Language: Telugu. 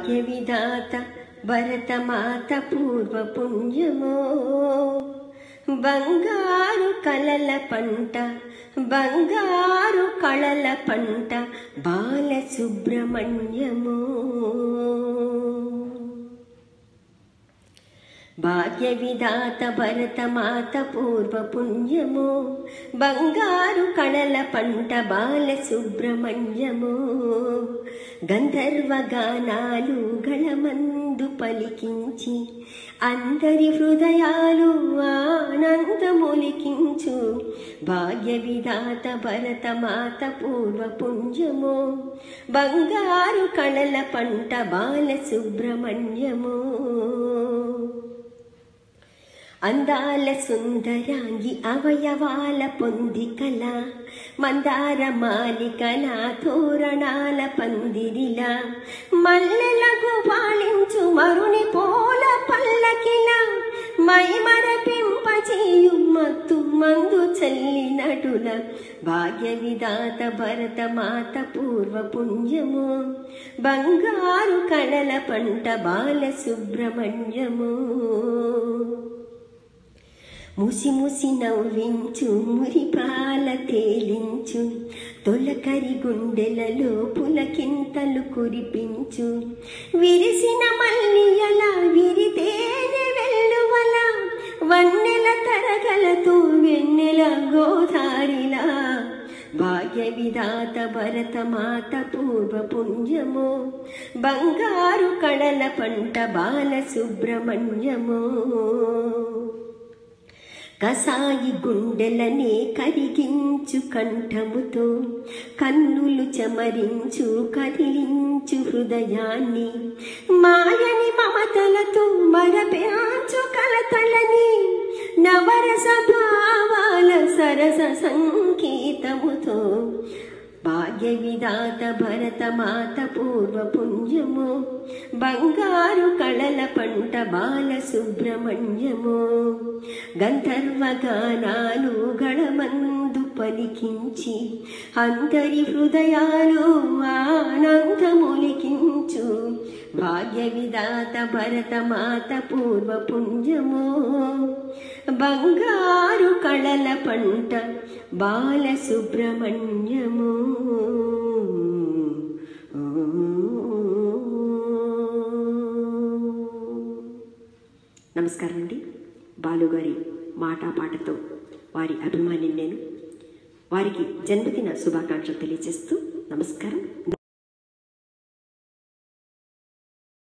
భాగ్య విధాత భరతమాత పూర్వ పుణ్యమో బంగారు కలల పంట బంగారు కళల పంట బాల సుబ్రహ్మణ్యము భాగ్య విధాత భరతమాత పూర్వ పుణ్యము బంగారు కళల పంట బాల సుబ్రహ్మణ్యము గంధర్వ గానాలు గళమందు పలికించి అందరి హృదయాలు ఆనందములికించు భాగ్య విధాత భరతమాత పూర్వ పుణ్యము బంగారు కళల పంట బాల సుబ్రహ్మణ్యము అందాల సుందరాంగి అవయవాల పొందికల మందార మాలికల తోరణాల పందిరిల మల్లెలకు పాలించు మరుని పోల పల్లకిల మై మరపింపచేయు మత్తు మందు చల్లినటుల భాగ్య విధాత భరత మాత పూర్వ పుణ్యము బంగారు కళల పంట బాల సుబ్రహ్మణ్యము ముసి ముసి నవ్వించు మురిపాల తేలించు తొలకరి గుండెలలో పులకింతలు కురిపించు విరిసిన మల్లియల విరితేనె వెల్లువల వన్నెల తరగలతో వెన్నెల గోదారిలా భాగ్య విధాత భరత మాత పూర్వ పుణ్యము బంగారు కడల పంట బాల సుబ్రహ్మణ్యము కసాయి గుండెలనే కరిగించు కంఠముతో కన్నులు చెమరించు కదిలించు హృదయాన్ని మాయని మమతలతో మరపించు కలతలని నవరస భావాల సరస సంకేతముతో భాగ్య విధాత భరత మాత పూర్వ పుణ్యము బంగారు కళల పంట బాల సుబ్రహ్మణ్యము గంధర్వ గానాలు గళమందు పలికించి అందరి హృదయాలు ఆనందములికించు భాగ్య విధాత భరత మాత పూర్వ పుణ్యము బంగారు కళల పంట బాల సుబ్రహ్మణ్యము నమస్కారం అండి బాలుగారి మాటా పాటతో వారి అభిమాని నేను వారికి జన్మదిన శుభాకాంక్షలు తెలియజేస్తూ నమస్కారం